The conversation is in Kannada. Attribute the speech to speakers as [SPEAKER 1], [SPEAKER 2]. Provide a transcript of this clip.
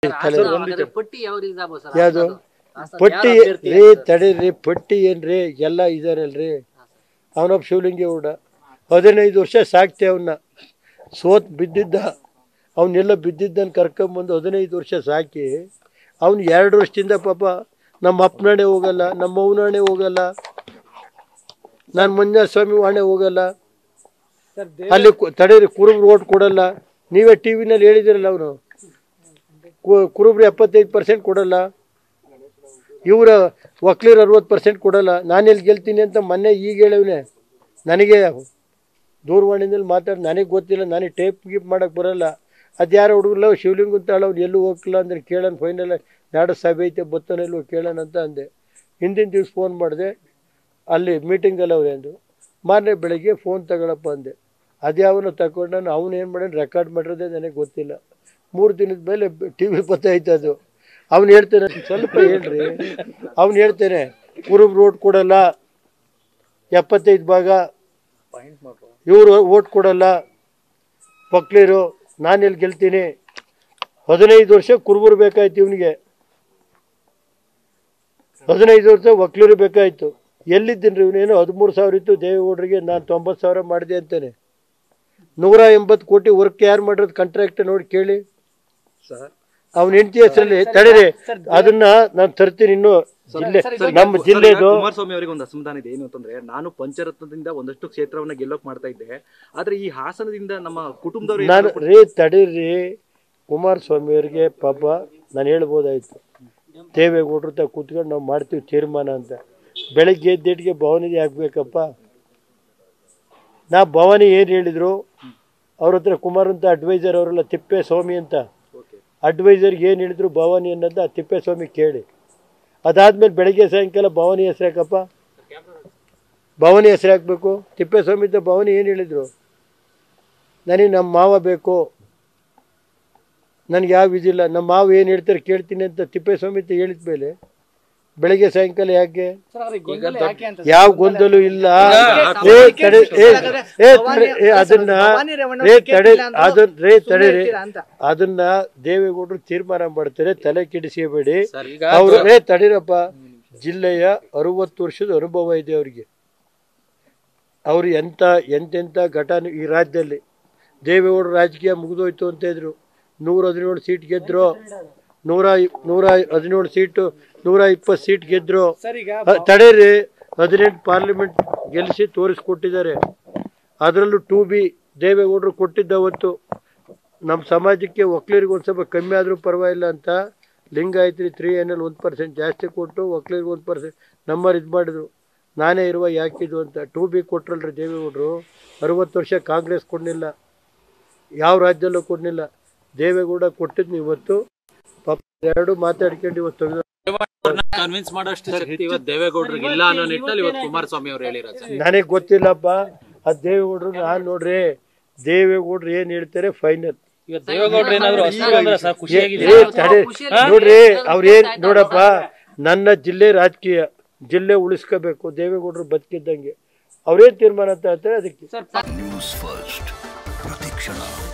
[SPEAKER 1] ತಲೆ
[SPEAKER 2] ಹಾಗಾದ್ರೆ ಪಟ್ಟಿ ಯಾವ ರೀತಿ ಆಗ್ಬೋದು ಸರ್
[SPEAKER 1] ಯಾವುದು
[SPEAKER 2] ಹಾಸನ
[SPEAKER 1] ಪಟ್ಟಿ
[SPEAKER 2] ಯಾರು ಅಭ್ಯರ್ಥಿ
[SPEAKER 1] ರೀ ತಡೀರಿ ಪಟ್ಟಿ ಏನ್ರಿ ಎಲ್ಲ ಇದಾರಲ್ರಿ ಅವನೊಬ್ಬ ಶಿವಲಿಂಗೇಗೌಡ ಹದಿನೈದು ವರ್ಷ ಸಾಕ್ತೆ ಅವನ್ನ ಸೋತ್ ಬಿದ್ದಿದ್ದ ಅವನ್ನೆಲ್ಲ ಬಿದ್ದಿದ್ದನ್ನು ಕರ್ಕೊಂಬಂದು ಹದಿನೈದು ವರ್ಷ ಸಾಕಿ ಅವ್ನು ಎರಡು ವರ್ಷದಿಂದ ಪಾಪ ನಮ್ಮ ಅಪ್ಪನಾಣೆ ಹೋಗಲ್ಲ ನಮ್ಮ ಅವನಾಣೆ ಹೋಗಲ್ಲ ನಾನು ಮಂಜುನಾಥ ಸ್ವಾಮಿ ವಾಣೆ ಹೋಗಲ್ಲ ಅಲ್ಲಿ ಕು- ತಡೀರಿ ಕುರುಬ್ರು ಓಟ್ ಕೊಡಲ್ಲ ನೀವೇ ಟಿ ವಿನಲ್ಲಿ ಹೇಳಿದಿರಲ್ಲ ಅವನು ಕುರುಬ್ರು ಎಪ್ಪತ್ತೈದು ಪರ್ಸೆಂಟ್ ಕೊಡಲ್ಲ ಇವರ ವಕೀಲರು ಅರವತ್ತು ಪರ್ಸೆಂಟ್ ಕೊಡಲ್ಲ ನಾನು ಎಲ್ಲಿ ಗೆಲ್ತೀನಿ ಅಂತ ಮೊನ್ನೆ ಈಗ ಹೇಳವ್ನೆ ನನಗೆ ದೂರವಾಣಿನಲ್ಲಿ ಮಾತಾಡಿ ನನಗೆ ಗೊತ್ತಿಲ್ಲ ನನಗೆ ಟೇಪ್ ಗೀಪ್ ಮಾಡೋಕ್ಕೆ ಬರಲ್ಲ ಅದು ಯಾರೋ ಹುಡುಗಲ್ಲ ಶಿವಲಿಂಗ ಅಂತ ಅವ್ನು ಎಲ್ಲೂ ಹೋಗ್ತಿಲ್ಲ ಅಂದ್ರೆ ಕೇಳೋಣ ಫೈನಲ್ ನಾಡು ಸಭೆ ಐತೆ ಬತ್ತನೆಲ್ಲೋ ಕೇಳೋಣ ಅಂತ ಅಂದೆ ಹಿಂದಿನ ದಿವ್ಸ ಫೋನ್ ಮಾಡಿದೆ ಅಲ್ಲಿ ಮೀಟಿಂಗಲ್ಲಿ ಅವ್ರೆ ಅಂದು ಮಾರನೇ ಬೆಳಗ್ಗೆ ಫೋನ್ ತಗೊಳಪ್ಪ ಅಂದೆ ಅದ್ಯಾವನು ತಗೊಂಡು ನಾನು ಅವನು ಏನು ಮಾಡೋಣ ರೆಕಾರ್ಡ್ ಮಾಡಿರೋದೇ ನನಗೆ ಗೊತ್ತಿಲ್ಲ ಮೂರು ದಿನದ ಮೇಲೆ ಟಿ ವಿ ಬತ್ತೈತೆ ಅದು ಅವ್ನು ಹೇಳ್ತಾನೆ ಸ್ವಲ್ಪ ಹೇಳ್ರಿ ಅವ್ನು ಹೇಳ್ತಾನೆ ಕುರುಬ್ ರೋಡ್ ಕೊಡಲ್ಲ ಎಪ್ಪತ್ತೈದು ಭಾಗ ಇವರು ಓಟ್ ಕೊಡಲ್ಲ ಪಕ್ಲೀರು ನಾನು ಎಲ್ಲಿ ಗೆಲ್ತೀನಿ ಹದಿನೈದು ವರ್ಷ ಕುರುಬರು ಬೇಕಾಯ್ತು ಇವನಿಗೆ ಹದಿನೈದು ವರ್ಷ ವಕೀಲರು ಬೇಕಾಯ್ತು ಎಲ್ಲಿದ್ದೀನಿ ಇವನೇನು ಹದಿಮೂರು ಸಾವಿರ ಇತ್ತು ದೇವೇಗೌಡರಿಗೆ ನಾನು ತೊಂಬತ್ತು ಸಾವಿರ ಮಾಡಿದೆ ಅಂತಾನೆ ನೂರ ಎಂಬತ್ತು ಕೋಟಿ ವರ್ಕ್ ಯಾರು ಮಾಡಿರೋದು ಕಾಂಟ್ರಾಕ್ಟ್ ನೋಡಿ ಕೇಳಿ ಅವನ ಹೆಂಡತಿ ಹೆಸರಲ್ಲಿ ತಡೀರಿ ಅದನ್ನ ನಾನು ತರ್ತೀನಿ ಇನ್ನು ಜಿಲ್ಲೆ ನಮ್ಮ ಜಿಲ್ಲೆದು
[SPEAKER 3] ಕುಮಾರಸ್ವಾಮಿ ಅವರಿಗೆ ಒಂದು ಅಸಮಾಧಾನ ಇದೆ ಏನು ಅಂತಂದ್ರೆ ನಾನು ಪಂಚರತ್ನದಿಂದ ಒಂದಷ್ಟು ಕ್ಷೇತ್ರವನ್ನ ಗೆಲ್ಲೋಕ್ ಮಾಡ್ತಾ ಇದ್ದೆ ಆದ್ರೆ ಈ ಹಾಸನದಿಂದ ನಮ್ಮ ಕುಟುಂಬದವರು
[SPEAKER 1] ನಾನು ರೀ ತಡೀರಿ ಕುಮಾರಸ್ವಾಮಿ ಅವರಿಗೆ ಪಾಪ ನಾನು ಹೇಳ್ಬೋದಾಯ್ತು ದೇವೇಗೌಡ್ರ ತ ಕೂತ್ಕೊಂಡು ನಾವು ಮಾಡ್ತೀವಿ ತೀರ್ಮಾನ ಅಂತ ಬೆಳಗ್ಗೆ ಎದ್ದೇಟಿಗೆ ಭವನಿಗೆ ಹಾಕ್ಬೇಕಪ್ಪ ನಾ ಭವಾನಿ ಏನು ಹೇಳಿದ್ರು ಅವ್ರ ಹತ್ರ ಕುಮಾರ್ ಅಂತ ಅಡ್ವೈಸರ್ ಅವರೆಲ್ಲ ತಿಪ್ಪೆ ಸ್ವಾಮಿ ಅಂತ ಅಡ್ವೈಸರ್ಗೆ ಏನು ಹೇಳಿದ್ರು ಭವಾನಿ ಅನ್ನೋದು ಆ ತಿಪ್ಪೆ ಸ್ವಾಮಿ ಕೇಳಿ ಅದಾದ್ಮೇಲೆ ಬೆಳಗ್ಗೆ ಸಾಯಂಕಾಲ ಭವಾನಿ ಹೆಸರು ಹಾಕಪ್ಪ ಭವಾನಿ ಹೆಸರು ಹಾಕ್ಬೇಕು ತಿಪ್ಪೇಸ್ವಾಮಿ ಇದ್ದ ಭವಾನಿ ಏನು ಹೇಳಿದ್ರು ನನಗೆ ನಮ್ಮ ಮಾವ ಬೇಕು ನನಗೆ ಯಾವ ಇದಿಲ್ಲ ನಮ್ಮ ಮಾವ ಏನು ಹೇಳ್ತಾರೆ ಕೇಳ್ತೀನಿ ಅಂತ ತಿಪ್ಪೇಸ್ವಾಮಿ ಅಂತ ಹೇಳಿದ ಮೇಲೆ ಬೆಳಗ್ಗೆ ಸಾಯಂಕಾಲ ಯಾಕೆ ಯಾವ ಗೊಂದಲು ಇಲ್ಲ ಏ ತಡೆ ಏ ಏ ತಡೆ ಏ ಅದನ್ನ ರೇ ತಡೆ ಅದನ್ನ ರೇ ತಡೆರಿ ಅದನ್ನ ದೇವೇಗೌಡರು ತೀರ್ಮಾನ ಮಾಡ್ತಾರೆ ತಲೆ ಕೆಡಿಸ್ಕೋಬೇಡಿ ಅವರು ರೇ ತಡೀರಪ್ಪ ಜಿಲ್ಲೆಯ ಅರುವತ್ತು ವರ್ಷದ ಅನುಭವ ಇದೆ ಅವರಿಗೆ ಅವರು ಎಂಥ ಎಂತೆಂಥ ಘಟನೆ ಈ ರಾಜ್ಯದಲ್ಲಿ ದೇವೇಗೌಡರು ರಾಜಕೀಯ ಮುಗಿದೋಯ್ತು ಅಂತ ಇದ್ರು ನೂರ ಹದಿನೇಳು ಸೀಟ್ ಗೆದ್ರು ನೂರ ಇ- ನೂರ ಹದಿನೇಳು ಸೀಟು ನೂರ ಇಪ್ಪತ್ತು ಸೀಟ್ ಗೆದ್ರು ಅ- ತಡೀರಿ ಹದಿನೆಂಟು ಪಾರ್ಲಿಮೆಂಟ್ ಗೆಲ್ಲಿಸಿ ತೋರಿಸ್ಕೊಟ್ಟಿದ್ದಾರೆ ಅದರಲ್ಲೂ ಟೂ ಬಿ ದೇವೇಗೌಡರು ಕೊಟ್ಟಿದ್ದ ಅವತ್ತು ನಮ್ಮ ಸಮಾಜಕ್ಕೆ ಒಕ್ಲರಿಗೆ ಒಂದು ಸ್ವಲ್ಪ ಕಮ್ಮಿ ಆದರೂ ಪರವಾಗಿಲ್ಲ ಅಂತ ಲಿಂಗಾಯತ್ರಿ ತ್ರೀ ಎನ್ ಎಲ್ ಒಂದು ಪರ್ಸೆಂಟ್ ಜಾಸ್ತಿ ಕೊಟ್ಟು ಒಕ್ಲರಿಗೆ ಒಂದು ಪರ್ಸೆಂಟ್ ನಂಬರ್ ಇದು ಮಾಡಿದ್ರು ನಾನೇ ಇರುವ ಯಾಕಿದು ಅಂತ ಟೂ ಬಿ ಕೊಟ್ರಲ್ರಿ ದೇವೇಗೌಡರು ಅರುವತ್ತು ವರ್ಷ ಕಾಂಗ್ರೆಸ್ ಕೊಡಲಿಲ್ಲ ಯಾವ ರಾಜ್ಯದಲ್ಲೂ ಕೊಡಲಿಲ್ಲ ದೇವೇಗೌಡ ಕೊಟ್ಟಿದ್ನು ಇವತ್ತು ಪಾಪ ಎರಡು ಮಾತಾಡ್ಕೊಂಡು ಇವತ್ತು ತೆಗ್ದು
[SPEAKER 4] ಕನ್ವಿನ್ಸ್ ಮಾಡೋಷ್ಟು ಶಕ್ತಿ ಇವತ್ತು ದೇವೇಗೌಡರಿಗೆ ಇಲ್ಲ ಅನ್ನೋ ನಿಟ್ಟಿನಲ್ಲಿ ಇವತ್ತು ಕುಮಾರಸ್ವಾಮಿ ಅವರು ಹೇಳಿರೋದು ಸರ್
[SPEAKER 1] ನನಗೆ ಗೊತ್ತಿಲ್ಲಪ್ಪ ಅದು ದೇವೇಗೌಡರು ನಾನು ನೋಡ್ರಿ ದೇವೇಗೌಡರು ಏನು ಹೇಳ್ತಾರೆ ಫೈನಲ್
[SPEAKER 5] ಇವತ್ತು ದೇವೇಗೌಡರು ಏನಾದ್ರು ಹಸಿರು ಅಂದ್ರೆ ಸರ್ ಖುಷಿಯಾಗಿದೆ
[SPEAKER 1] ತಡೆ ನೋಡ್ರಿ ಅವ್ರೇನ್ ನೋಡಪ್ಪ ನನ್ನ ಜಿಲ್ಲೆ ರಾಜಕೀಯ ಜಿಲ್ಲೆ ಉಳಿಸ್ಕೋಬೇಕು ದೇವೇಗೌಡರು ಬದುಕಿದ್ದಂಗೆ ಅವ್ರೇನ್ ತೀರ್ಮಾನ ಅಂತ ಹೇಳ್ತಾರೆ ಅದಕ್ಕೆ
[SPEAKER 6] ನ್ಯೂಸ್ ಫಸ್ಟ್ ಪ್ರತಿಕ್ಷಣ